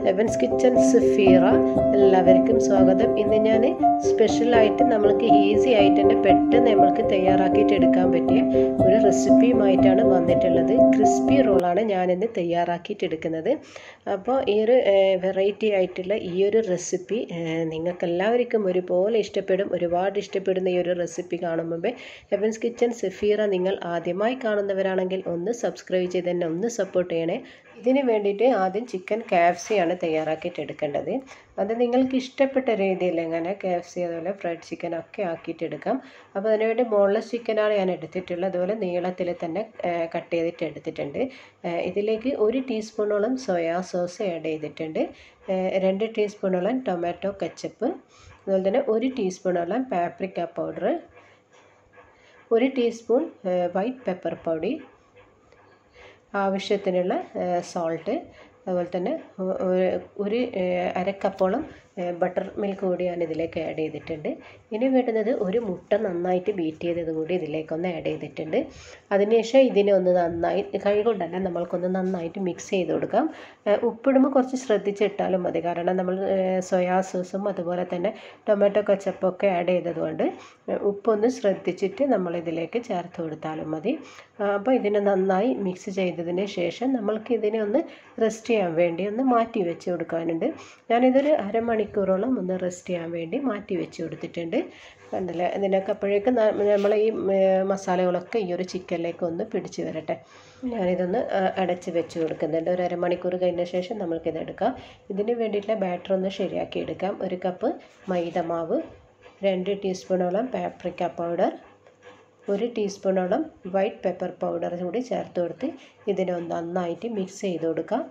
elevens kitchen Safeera എല്ലാവർക്കും സ്വാഗതം ഇന്ന് ഞാൻ സ്പെഷ്യലായിട്ട് നമ്മൾക്ക് ഈസി ആയിട്ട് തന്നെ പെട്ടെന്ന് നമ്മൾക്ക് തയ്യാറാക്കിയിട്ട് എടുക്കാൻ പറ്റിയ ഒരു റെസിപ്പിയുമായിട്ടാണ് വന്നിട്ടുള്ളത് ക്രിസ്പി റോളാണ് ഞാനിന്ന് തയ്യാറാക്കിയിട്ട് എടുക്കുന്നത് അപ്പോൾ ഈ ഒരു വെറൈറ്റി ആയിട്ടുള്ള ഈ ഒരു റെസിപ്പി നിങ്ങൾക്ക് എല്ലാവർക്കും ഒരുപോലെ ഇഷ്ടപ്പെടും ഒരുപാട് ഇഷ്ടപ്പെടുന്ന ഈ ഒരു റെസിപ്പി കാണുമ്പോൾ ഹെവൻസ് കിച്ചൺ സഫീറ നിങ്ങൾ ആദ്യമായി കാണുന്നവരാണെങ്കിൽ ഒന്ന് സബ്സ്ക്രൈബ് ചെയ്ത് തന്നെ ഒന്ന് സപ്പോർട്ട് ചെയ്യണേ ഇതിന് വേണ്ടിയിട്ട് ആദ്യം ചിക്കൻ കാഫ്സിയാണ് തയ്യാറാക്കിയിട്ട് എടുക്കേണ്ടത് അത് നിങ്ങൾക്ക് ഇഷ്ടപ്പെട്ട രീതിയിൽ എങ്ങനെ കാഫ്സി അതുപോലെ ഫ്രൈഡ് ചിക്കൻ ഒക്കെ ആക്കിയിട്ട് എടുക്കാം അപ്പോൾ അതിനുവേണ്ടി ബോൺലെസ് ചിക്കനാണ് ഞാൻ എടുത്തിട്ടുള്ളത് അതുപോലെ നീളത്തിൽ തന്നെ കട്ട് ചെയ്തിട്ട് എടുത്തിട്ടുണ്ട് ഇതിലേക്ക് ഒരു ടീസ്പൂണോളം സോയാ സോസ് ആഡ് ചെയ്തിട്ടുണ്ട് രണ്ട് ടീസ്പൂണോളം ടൊമാറ്റോ കച്ചപ്പ് അതുപോലെ തന്നെ ഒരു ടീസ്പൂണോളം പാപ്രിക്ക പൗഡർ ഒരു ടീസ്പൂൺ വൈറ്റ് പെപ്പർ പൊടി ആവശ്യത്തിനുള്ള സോൾട്ട് അതുപോലെ തന്നെ ഒരു അരക്കപ്പോളം ബട്ടർ മിൽക്ക് കൂടി ഞാൻ ഇതിലേക്ക് ആഡ് ചെയ്തിട്ടുണ്ട് ഇനി വേണ്ടുന്നത് ഒരു മുട്ട നന്നായിട്ട് ബീറ്റ് ചെയ്തത് കൂടി ഇതിലേക്കൊന്ന് ആഡ് ചെയ്തിട്ടുണ്ട് അതിനുശേഷം ഇതിനെ ഒന്ന് നന്നായി കൈകൊണ്ടല്ല നമ്മൾക്കൊന്ന് നന്നായിട്ട് മിക്സ് ചെയ്ത് കൊടുക്കാം ഉപ്പിടുമ്പോൾ കുറച്ച് ശ്രദ്ധിച്ചിട്ടാലും മതി കാരണം നമ്മൾ സോയാ സോസും അതുപോലെ തന്നെ ടൊമാറ്റോ കച്ചപ്പൊക്കെ ആഡ് ചെയ്തതുകൊണ്ട് ഉപ്പൊന്ന് ശ്രദ്ധിച്ചിട്ട് നമ്മൾ ഇതിലേക്ക് ചേർത്ത് കൊടുത്താലും മതി അപ്പോൾ ഇതിനെ നന്നായി മിക്സ് ചെയ്തതിന് ശേഷം നമ്മൾക്ക് ഇതിനെ ഒന്ന് റെസ്റ്റ് ചെയ്യാൻ വേണ്ടി ഒന്ന് മാറ്റി വെച്ച് കൊടുക്കാനുണ്ട് ഞാനിതൊരു അരമണിക്കൂറോളം ഒന്ന് റെസ്റ്റ് ചെയ്യാൻ വേണ്ടി മാറ്റി വെച്ച് കൊടുത്തിട്ടുണ്ട് കണ്ടില്ലേ ഇതിനൊക്കെ അപ്പോഴേക്കും നമ്മൾ ഈ മസാലകളൊക്കെ ഈ ഒരു ചിക്കനിലേക്ക് ഒന്ന് പിടിച്ച് വരട്ടെ ഞാനിതൊന്ന് അടച്ച് വെച്ച് കൊടുക്കുന്നുണ്ട് ഒരു അരമണിക്കൂർ കഴിഞ്ഞ ശേഷം നമ്മൾക്കിത് എടുക്കാം ഇതിന് വേണ്ടിയിട്ടുള്ള ബാറ്റർ ഒന്ന് ശരിയാക്കി എടുക്കാം ഒരു കപ്പ് മൈദമാവ് രണ്ട് ടീസ്പൂണോളം പാപ്രിക്ക പൗഡർ ഒരു ടീസ്പൂണോളം വൈറ്റ് പെപ്പർ പൗഡർ കൂടി ചേർത്ത് കൊടുത്ത് ഇതിനെ ഒന്ന് നന്നായിട്ട് മിക്സ് ചെയ്ത് കൊടുക്കാം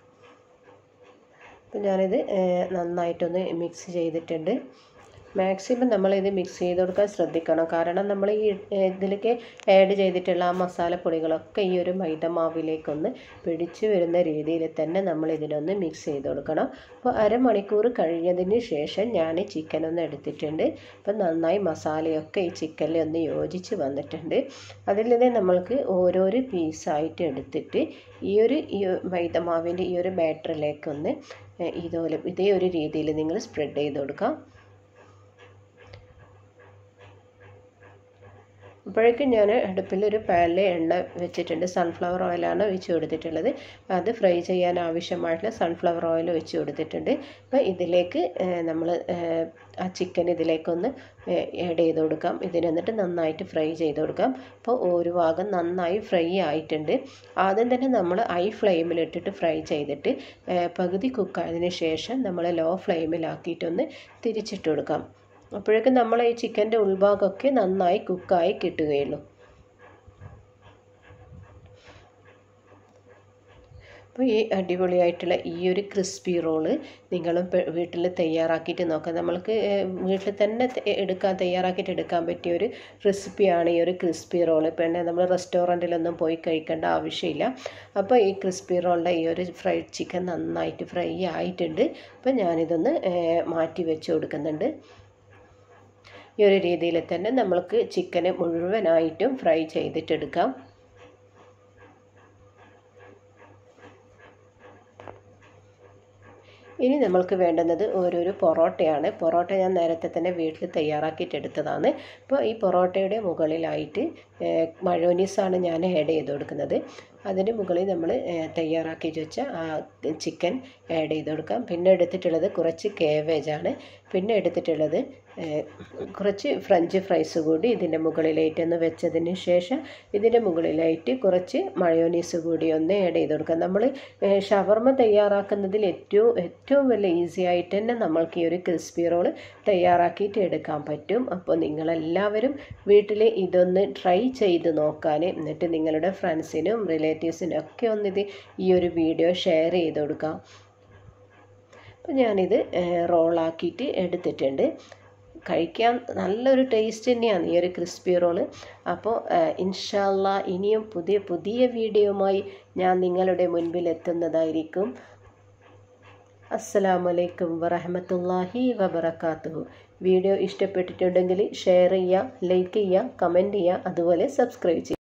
അപ്പം ഞാനിത് നന്നായിട്ടൊന്ന് മിക്സ് ചെയ്തിട്ടുണ്ട് മാക്സിമം നമ്മളിത് മിക്സ് ചെയ്ത് കൊടുക്കാൻ ശ്രദ്ധിക്കണം കാരണം നമ്മൾ ഈ ഇതിലേക്ക് ആഡ് ചെയ്തിട്ടുള്ള ആ മസാലപ്പൊടികളൊക്കെ ഈ ഒരു മൈദ മാവിലേക്കൊന്ന് പിടിച്ചു വരുന്ന രീതിയിൽ തന്നെ നമ്മൾ ഇതിനൊന്ന് മിക്സ് ചെയ്ത് കൊടുക്കണം അപ്പോൾ അരമണിക്കൂർ കഴിഞ്ഞതിന് ശേഷം ഞാൻ ചിക്കൻ ഒന്ന് എടുത്തിട്ടുണ്ട് അപ്പം നന്നായി മസാലയൊക്കെ ഈ ചിക്കനിൽ ഒന്ന് യോജിച്ച് വന്നിട്ടുണ്ട് അതിൽ നിന്ന് നമ്മൾക്ക് ഓരോരോ പീസായിട്ട് എടുത്തിട്ട് ഈ ഒരു ഈ മൈദ മാവിൻ്റെ ഈ ഒരു ബാറ്ററിലേക്കൊന്ന് ഇതുപോലെ ഇതേ ഒരു രീതിയിൽ നിങ്ങൾ സ്പ്രെഡ് ചെയ്ത് കൊടുക്കാം അപ്പോഴേക്കും ഞാൻ അടുപ്പിൽ ഒരു പാനിൽ എണ്ണ വെച്ചിട്ടുണ്ട് സൺഫ്ലവർ ഓയിലാണ് ഒഴിച്ച് കൊടുത്തിട്ടുള്ളത് അത് ഫ്രൈ ചെയ്യാൻ ആവശ്യമായിട്ടുള്ള സൺഫ്ലവർ ഓയിൽ ഒഴിച്ച് കൊടുത്തിട്ടുണ്ട് അപ്പോൾ ഇതിലേക്ക് നമ്മൾ ആ ചിക്കൻ ഇതിലേക്കൊന്ന് ആഡ് ചെയ്ത് കൊടുക്കാം ഇതിനെന്നിട്ട് നന്നായിട്ട് ഫ്രൈ ചെയ്ത് കൊടുക്കാം അപ്പോൾ ഒരു ഭാഗം നന്നായി ഫ്രൈ ആയിട്ടുണ്ട് ആദ്യം തന്നെ നമ്മൾ ഹൈ ഫ്ലെയിമിലിട്ടിട്ട് ഫ്രൈ ചെയ്തിട്ട് പകുതി കുക്കായതിന് ശേഷം നമ്മൾ ലോ ഫ്ലെയിമിലാക്കിയിട്ടൊന്ന് തിരിച്ചിട്ട് കൊടുക്കാം അപ്പോഴേക്കും നമ്മൾ ഈ ചിക്കൻ്റെ ഉൾഭാഗമൊക്കെ നന്നായി കുക്കായി കിട്ടുകയുള്ളൂ അപ്പോൾ ഈ അടിപൊളിയായിട്ടുള്ള ഈ ഒരു ക്രിസ്പി റോള് നിങ്ങളും വീട്ടിൽ തയ്യാറാക്കിയിട്ട് നോക്കാം നമ്മൾക്ക് വീട്ടിൽ തന്നെ എടുക്കാൻ തയ്യാറാക്കിയിട്ട് എടുക്കാൻ പറ്റിയ ഒരു റെസിപ്പിയാണ് ഈ ഒരു ക്രിസ്പി റോള് പിന്നെ നമ്മൾ റെസ്റ്റോറൻറ്റിലൊന്നും പോയി കഴിക്കേണ്ട ആവശ്യമില്ല അപ്പോൾ ഈ ക്രിസ്പി റോളിൻ്റെ ഈ ഒരു ഫ്രൈഡ് ചിക്കൻ നന്നായിട്ട് ഫ്രൈ ആയിട്ടുണ്ട് അപ്പോൾ ഞാനിതൊന്ന് മാറ്റി വെച്ച് കൊടുക്കുന്നുണ്ട് ഈ ഒരു രീതിയിൽ തന്നെ നമ്മൾക്ക് ചിക്കന് മുഴുവനായിട്ടും ഫ്രൈ ചെയ്തിട്ടെടുക്കാം ഇനി നമ്മൾക്ക് വേണ്ടുന്നത് ഓരോരോ പൊറോട്ടയാണ് പൊറോട്ട ഞാൻ നേരത്തെ തന്നെ വീട്ടിൽ തയ്യാറാക്കിയിട്ട് എടുത്തതാണ് അപ്പോൾ ഈ പൊറോട്ടയുടെ മുകളിലായിട്ട് മഴോനീസാണ് ഞാൻ ആഡ് ചെയ്ത് കൊടുക്കുന്നത് അതിന് മുകളിൽ നമ്മൾ തയ്യാറാക്കി വെച്ച ആ ചിക്കൻ ആഡ് ചെയ്ത് കൊടുക്കാം പിന്നെ എടുത്തിട്ടുള്ളത് കുറച്ച് കേവേജാണ് പിന്നെ എടുത്തിട്ടുള്ളത് കുറച്ച് ഫ്രഞ്ച് ഫ്രൈസ് കൂടി ഇതിൻ്റെ മുകളിലായിട്ട് ഒന്ന് വെച്ചതിന് ശേഷം ഇതിൻ്റെ മുകളിലായിട്ട് കുറച്ച് മയോനീസ് കൂടി ഒന്ന് ആഡ് ചെയ്ത് കൊടുക്കാം നമ്മൾ ഷവർമ തയ്യാറാക്കുന്നതിൽ ഏറ്റവും ഏറ്റവും വലിയ ഈസി ആയിട്ട് തന്നെ നമ്മൾക്ക് ഈ ഒരു ക്രിസ്പി റോൾ തയ്യാറാക്കിയിട്ട് എടുക്കാൻ പറ്റും അപ്പോൾ നിങ്ങളെല്ലാവരും വീട്ടിൽ ഇതൊന്ന് ട്രൈ ചെയ്ത് നോക്കാൻ എന്നിട്ട് നിങ്ങളുടെ ഫ്രണ്ട്സിനും റിലേറ്റീവ്സിനും ഒക്കെ ഒന്നിത് ഈ ഒരു വീഡിയോ ഷെയർ ചെയ്ത് കൊടുക്കാം അപ്പോൾ ഞാനിത് റോളാക്കിയിട്ട് എടുത്തിട്ടുണ്ട് കഴിക്കാൻ നല്ലൊരു ടേസ്റ്റ് തന്നെയാണ് ഈ ഒരു ക്രിസ്പി റോള് അപ്പോൾ ഇൻഷാല്ല ഇനിയും പുതിയ പുതിയ വീഡിയോയുമായി ഞാൻ നിങ്ങളുടെ മുൻപിൽ എത്തുന്നതായിരിക്കും അസ്സലാമലൈക്കും വറഹമത്തല്ലാഹി വബർക്കാത്തു വീഡിയോ ഇഷ്ടപ്പെട്ടിട്ടുണ്ടെങ്കിൽ ഷെയർ ചെയ്യുക ലൈക്ക് ചെയ്യുക കമൻറ്റ് ചെയ്യുക അതുപോലെ സബ്സ്ക്രൈബ് ചെയ്യുക